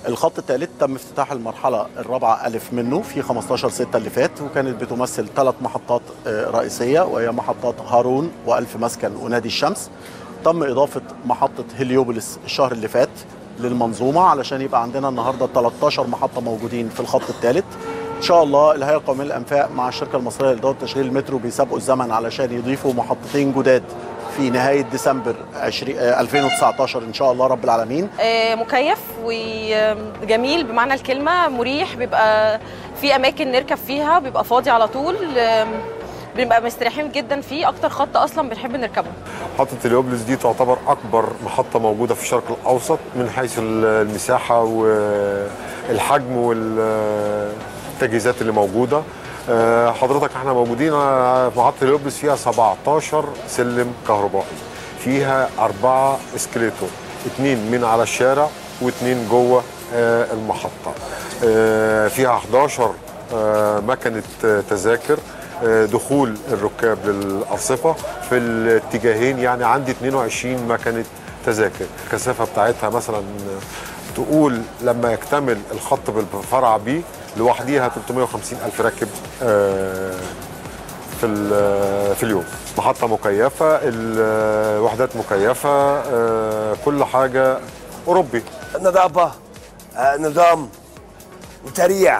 الخط الثالث تم افتتاح المرحلة الرابعة ألف منه في 15 ستة اللي فات وكانت بتمثل ثلاث محطات آه، رئيسية وهي محطات هارون وألف مسكن ونادي الشمس تم إضافة محطة هليوبوليس الشهر اللي فات للمنظومة علشان يبقى عندنا النهاردة 13 محطة موجودين في الخط الثالث إن شاء الله الهيئة القومية للأنفاق مع الشركة المصرية لإدارة تشغيل المترو بيسابقوا الزمن علشان يضيفوا محطتين جداد في نهاية ديسمبر 20 آه، 2019 إن شاء الله رب العالمين آه، مكيف وجميل بمعنى الكلمة مريح بيبقى في أماكن نركب فيها بيبقى فاضي على طول آم، بنبقى مستريحين جدا فيه أكتر خط أصلا بنحب نركبه محطة اليوبلس دي تعتبر أكبر محطة موجودة في الشرق الأوسط من حيث المساحة والحجم والتجهيزات اللي موجودة آه، حضرتك احنا موجودين في محطة اليوبلس فيها 17 سلم كهربائي فيها أربعة اسكليتور اتنين من على الشارع واتنين جوه آه، المحطة آه، فيها 11 آه، مكنة آه، تذاكر آه، دخول الركاب للأرصفة في الاتجاهين يعني عندي 22 مكنة تذاكر الكثافة بتاعتها مثلا تقول لما يكتمل الخط بالفرع بي لوحديها 350 ألف راكب آه، في ال- في اليوم محطة مكيفة الوحدات مكيفة آه، كل حاجة أوروبي نظافة آه، نظام وسريع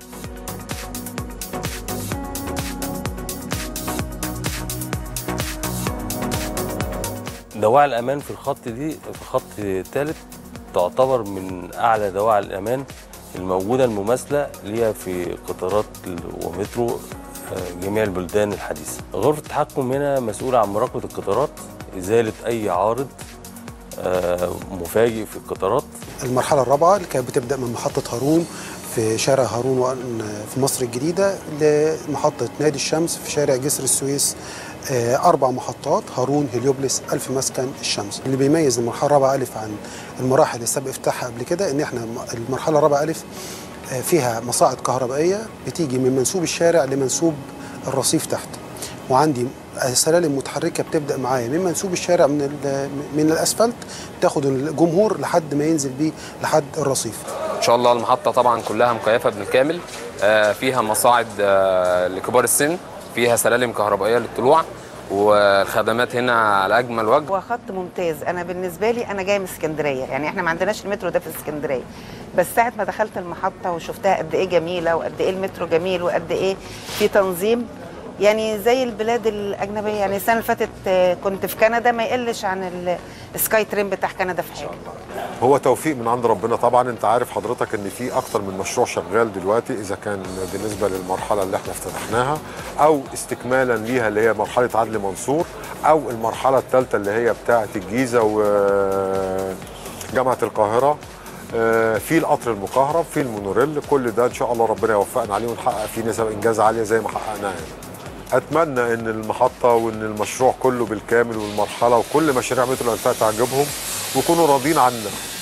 دواعي الامان في الخط دي في الخط الثالث تعتبر من اعلى دواعي الامان الموجوده المماثله ليها في قطارات ومترو آه، جميع البلدان الحديثه غرفه التحكم هنا مسؤوله عن مراقبه القطارات ازاله اي عارض آه، مفاجئ في القطارات المرحلة الرابعة اللي كانت بتبدأ من محطة هارون في شارع هارون وأن- في مصر الجديدة لمحطة نادي الشمس في شارع جسر السويس آه، أربع محطات هارون هليوبلس ألف مسكن الشمس اللي بيميز المرحلة الرابعة ألف عن المراحل اللي سبق افتتاحها قبل كده إن إحنا المرحلة الرابعة ألف آه، فيها مصاعد كهربائية بتيجي من منسوب الشارع لمنسوب الرصيف تحت وعندي سلالم متحركه بتبدا معايا من منسوب الشارع من ال- من الاسفلت تاخد الجمهور لحد ما ينزل بيه لحد الرصيف ان شاء الله المحطه طبعا كلها مكيفه بالكامل آه، فيها مصاعد آه، لكبار السن فيها سلالم كهربائيه للطلوع والخدمات هنا على اجمل وجه هو خط ممتاز انا بالنسبه لي انا جايه من اسكندريه يعني احنا ما عندناش المترو ده في اسكندريه بس ساعه ما دخلت المحطه وشفتها قد ايه جميله وقد ايه المترو جميل وقد ايه في تنظيم يعني زي البلاد الاجنبيه يعني السنه اللي فاتت آه، كنت في كندا ما يقلش عن ال- السكاي ترين بتاع كندا في حاجه هو توفيق من عند ربنا طبعا انت عارف حضرتك ان في اكتر من مشروع شغال دلوقتي اذا كان بالنسبه للمرحله اللي احنا افتتحناها او استكمالا ليها اللي هي مرحله عدلي منصور او المرحله الثالثه اللي هي بتاعه الجيزه وجامعه القاهره آه، في القطر المكهرب في المونوريل كل ده ان شاء الله ربنا يوفقنا عليه ونحقق فيه نسب انجاز عاليه زي ما حققناها يعني. اتمنى ان المحطه وان المشروع كله بالكامل والمرحله وكل مشاريع مترو الانفاق تعجبهم ويكونوا راضيين عنا